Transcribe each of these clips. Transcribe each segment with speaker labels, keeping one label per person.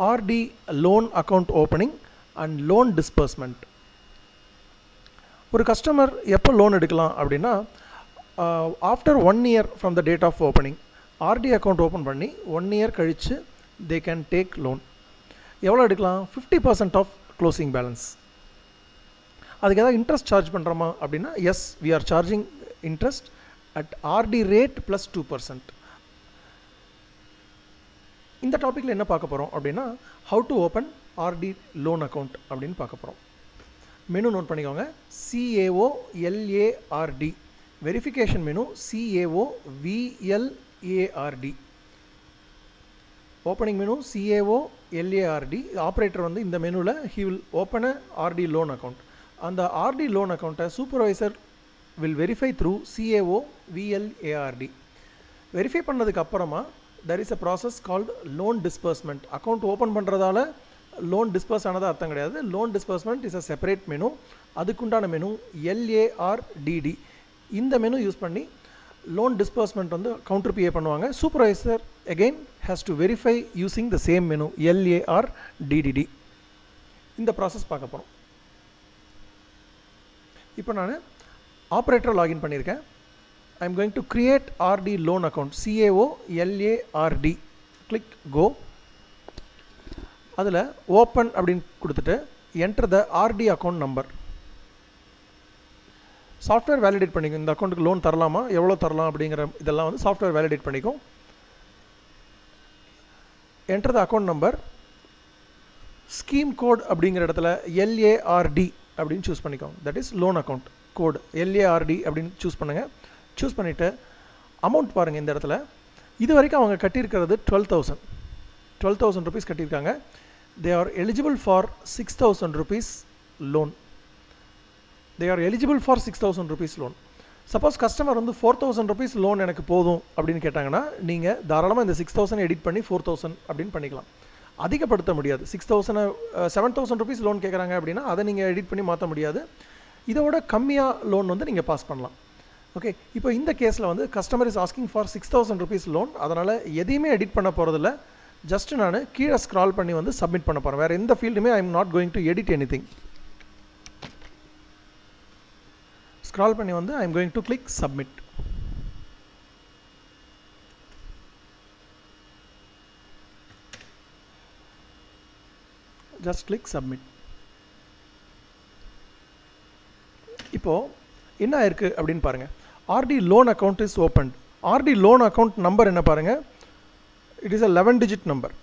Speaker 1: RT loan account opening and loan disbursement ஒரு customer எப்போ loan எடுக்கலாம் அப்படின்னா after one year from the date of opening RD account open பண்ணி one year கழித்து they can take loan எவ்வளோ எடுக்கலாம் fifty percent of closing balance அதுக்கு ஏதாவது இன்ட்ரெஸ்ட் சார்ஜ் பண்ணுறோமா அப்படின்னா yes we are charging interest at RD rate plus two percent இந்த டாப்பிக்கில் என்ன பார்க்க போகிறோம் அப்படின்னா how to open RD loan account அப்படின்னு பார்க்க போகிறோம் மெனு நோட் பண்ணிக்கோங்க CAO LARD verification menu CAO VLARD opening menu CAO LARD operator வந்து இந்த மெனுவில் he will open a RD loan account அந்த ஆர்டி லோன் அக்கௌண்ட்டை supervisor will verify through CAO VLARD verify பண்ணதுக்கு அப்புறமா there is a process called loan disbursement account open பண்ணுறதால loan disburse ஆனது அர்த்தம் கிடையாது loan disbursement is a separate menu அதுக்குண்டான menu LARDD இந்த மெனு யூஸ் பண்ணி லோன் டிஸ்பர்ஸ்மெண்ட் வந்து கவுண்டர் பிஏ பண்ணுவாங்க supervisor again has to verify using the same menu LARDD இந்த ப்ராசஸ் பார்க்க போகிறோம் இப்போ நான் ஆப்ரேட்டர் லாகின் பண்ணியிருக்கேன் I am going to create RD loan account CAO LARD click go அதில் ஓப்பன் அப்படின்னு கொடுத்துட்டு enter the RD account number software validate பண்ணிக்கும் இந்த அக்கௌண்ட்டுக்கு லோன் தரலாமா எவ்வளோ தரலாம் அப்படிங்கிற இதெல்லாம் வந்து சாஃப்ட்வேர் வேலிடேட் பண்ணிக்கும் enter the account number scheme code அப்படிங்கிற இடத்துல எல்ஏஆர்டி அப்படின்னு சூஸ் பண்ணிக்கோங்க that is loan account code LARD அப்படின்னு சூஸ் பண்ணுங்கள் சூஸ் பண்ணிவிட்டு அமௌண்ட் பாருங்கள் இந்த இடத்துல இது வரைக்கும் அவங்க கட்டியிருக்கிறது twelve thousand twelve thousand rupees கட்டியிருக்காங்க they are eligible for six thousand rupees loan they are eligible for six thousand rupees loan suppose customer வந்து ஃபோர் தௌசண்ட் ருபீஸ் லோன் எனக்கு போதும் அப்படின்னு கேட்டாங்கன்னா நீங்கள் தாராளமாக இந்த சிக்ஸ் தௌசண்ட் எடிட் பண்ணி ஃபோர் தௌசண்ட் அப்படின்னு பண்ணிக்கலாம் அதிகப்படுத்த முடியாது six thousand seven thousand rupees loan கேட்குறாங்க அப்படின்னா அதை நீங்கள் எடிட் பண்ணி மாற்ற முடியாது இதோட கம்மியாக லோன் வந்து நீங்கள் பாஸ் பண்ணலாம் ஓகே இப்போ இந்த கேஸில் வந்து customer is asking for six thousand rupees loan அதனால் எதையுமே எடிட் பண்ண போகிறதில்ல ஜஸ்ட் நான் கீழே ஸ்க்ரால் பண்ணி வந்து சப்மிட் பண்ண போகிறேன் வேறு எந்த ஃபீல்டுமே I am not going to edit anything scroll பண்ணி வந்து I am going to click submit just click submit இப்போது என்ன ஆயிருக்கு அப்படின்னு பாருங்கள் RD loan account is open RD loan account number என்ன பாருங்கள் it is a eleven digit number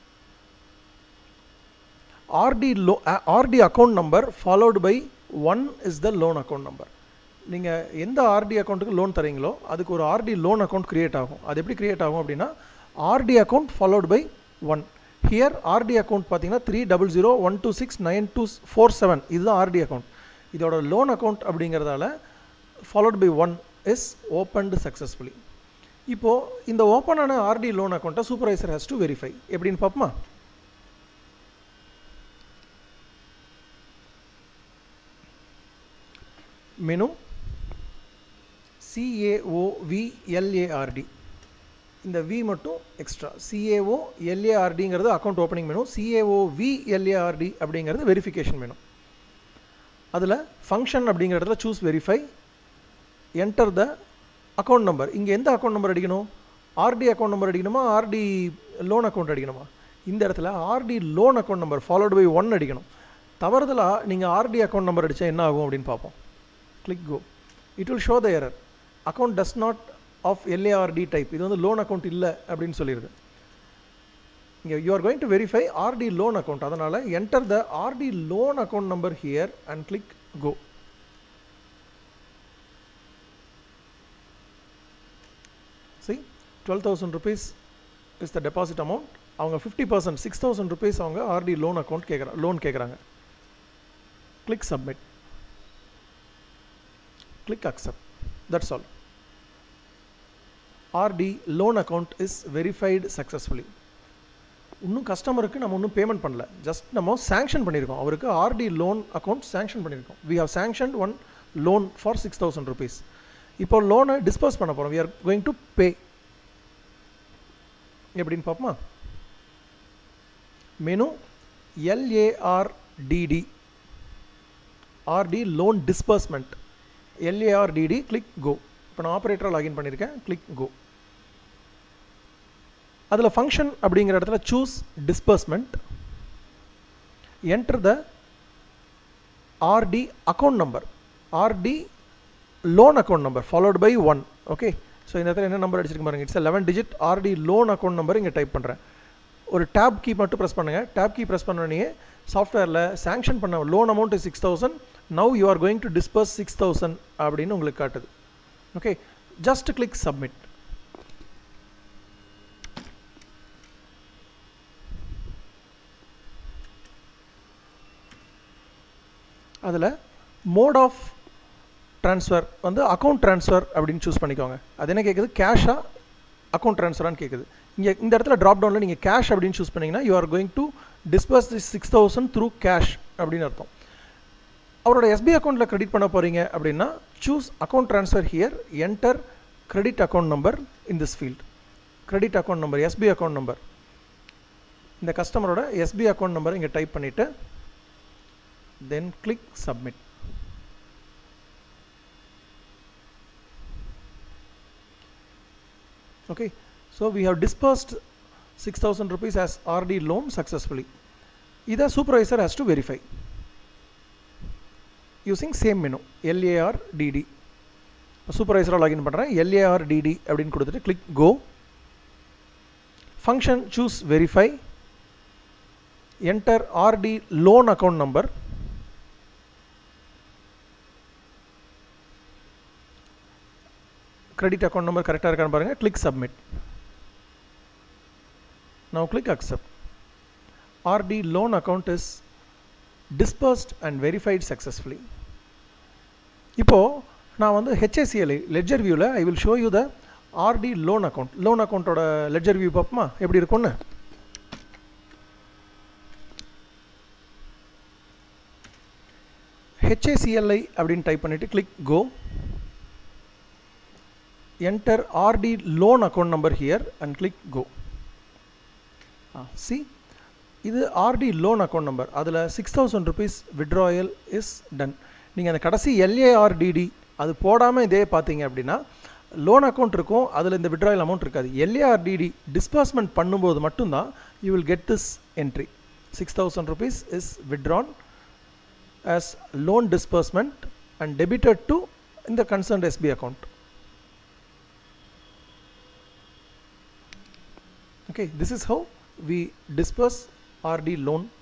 Speaker 1: RD loan RD account number followed by one is the loan account number நீங்கள் எந்த RT அக்கௌண்ட்டுக்கு லோன் தரீங்களோ அதுக்கு ஒரு ஆர்டி லோன் அக்கௌண்ட் க்ரியேட் ஆகும் அது எப்படி க்ரியேட் ஆகும் அப்படின்னா RD account followed by one here RD account பார்த்தீங்கன்னா three double zero one two six nine two four seven இதுதான் ஆர்டி அக்கௌண்ட் இதோட லோன் அக்கௌண்ட் அப்படிங்கிறதால followed by one is opened successfully இப்போது இந்த ஓப்பனான ஆர்டி லோன் அக்கௌண்ட்டை சூப்பர்வைசர் ஹேஸ் டு வெரிஃபை எப்படின்னு பார்ப்போமா மெனு சிஏஓவிஎல்ஏஆர்டி இந்த வி மட்டும் எக்ஸ்ட்ரா சிஏஓ எல்ஏஆர்டிங்கிறது account opening menu CAO VLARD அப்படிங்கிறது வெரிஃபிகேஷன் மெனு அதில் ஃபங்க்ஷன் அப்படிங்கிற இடத்துல choose verify enter the account number இங்கே எந்த அக்கௌண்ட் நம்பர் அடிக்கணும் ஆர்டி அக்கௌண்ட் நம்பர் அடிக்கணுமா ஆர்டி லோன் அக்கௌண்ட் அடிக்கணுமா இந்த இடத்துல RD loan account number followed by one அடிக்கணும் தவறுதலாக நீங்கள் ஆர்டி அக்கௌண்ட் நம்பர் அடித்தா என்ன ஆகும் அப்படின்னு பார்ப்போம் click go it will show the error account does not of LARD type இது வந்து லோன் அக்கௌண்ட் இல்லை அப்படின்னு சொல்லிடுது இங்கே you are going to verify RD loan account அதனால் enter the RD loan account number here and click go see twelve thousand rupees is the deposit amount அவங்க fifty percent six thousand rupees அவங்க RD loan account கேட்குறாங்க loan கேட்குறாங்க click submit click accept that's all RD loan account is verified successfully இன்னும் கஸ்டமருக்கு நம்ம இன்னும் payment பண்ணல just நம்ம சேங்ஷன் பண்ணியிருக்கோம் அவருக்கு ஆர்டி லோன் அக்கௌண்ட் சேங்ஷன் பண்ணியிருக்கோம் we have sanction one loan for six thousand rupees இப்போ லோனை டிஸ்போஸ் பண்ண போகிறோம் we are going to pay எப்படின்னு பார்ப்போமா menu LARDD RD loan disbursement LARDD click go இப்போ நான் ஆப்ரேட்டராக லாகின் பண்ணியிருக்கேன் கிளிக் கோ அதில் ஃபங்க்ஷன் அப்படிங்கிற இடத்துல choose disbursement enter the RD account number RD loan account number followed by one okay so இந்த இடத்துல என்ன நம்பர் அடிச்சிருக்கு பாருங்க it's eleven digit RD loan account number இங்கே டைப் பண்ணுறேன் ஒரு டேப் கீ மட்டும் ப்ரெஸ் பண்ணுங்கள் டேப் கீ ப்ரெஸ் பண்ணோடனே சாஃப்ட்வேரில் சாங்ஷன் பண்ண loan amount six thousand now you are going to disburse six thousand அப்படின்னு உங்களுக்கு காட்டுது ஓகே ஜஸ்ட் கிளிக் சப்மிட் அதில் மோட் ஆஃப் ட்ரான்ஸ்ஃபர் வந்து அக்கௌண்ட் ட்ரான்ஸ்ஃபர் அப்படின்னு சூஸ் பண்ணிக்கோங்க அது என்ன கேட்குது கேஷாக அக்கௌண்ட் ட்ரான்ஸ்ஃபரான்னு கேட்குது இங்கே இந்த இடத்துல ட்ராப் டவுனில் நீங்கள் கேஷ் அப்படின்னு சூஸ் பண்ணிங்கன்னா you are going to disburse the six thousand through cash அப்படின்னு அர்த்தம் அவரோட எஸ்பி அக்கௌண்ட்டில் கிரெடிட் பண்ண போகிறீங்க அப்படின்னா choose account transfer here enter credit account number in this field credit account number SB account number இந்த கஸ்டமரோட எஸ்பி அக்கௌண்ட் நம்பர் இங்கே டைப் பண்ணிவிட்டு then click submit okay so we have dispersed 6000 rupees as RD loan successfully either supervisor has to verify using same menu LARDD சூப்பர்வைசராக login பண்ணுறேன் LARDD அப்படின்னு கொடுத்துட்டு click go function choose verify enter RD loan account number credit account number கரெக்டாக இருக்கான்னு பாருங்கள் click submit now click accept RD loan account is dispersed and verified successfully இப்போ நான் வந்து HSCL லெட்ஜர் வியூவில் I will show you the RD loan account loan அக்கௌண்ட்டோட ledger view பார்ப்போமா எப்படி இருக்கும்னு ஹெச்ஏசிஎல்ஐ அப்படின்னு டைப் பண்ணிவிட்டு click go enter RD loan account number here and click go. Ah, see இது RD loan account number அதில் six thousand rupees withdrawal is done நீங்கள் அந்த கடைசி எல்ஏஆர்டிடி அது போடாமல் இதே பார்த்தீங்க அப்படின்னா லோன் அக்கௌண்ட் இருக்கும் அதில் இந்த விட்ராயல் அமௌண்ட் இருக்காது எல்ஏஆர்டிடி டிஸ்பர்ஸ்மெண்ட் பண்ணும்போது மட்டும்தான் you will get this entry six thousand rupees is withdrawn as loan disbursement and debited to இந்த concerned SB account okay this is how we disperse RD loan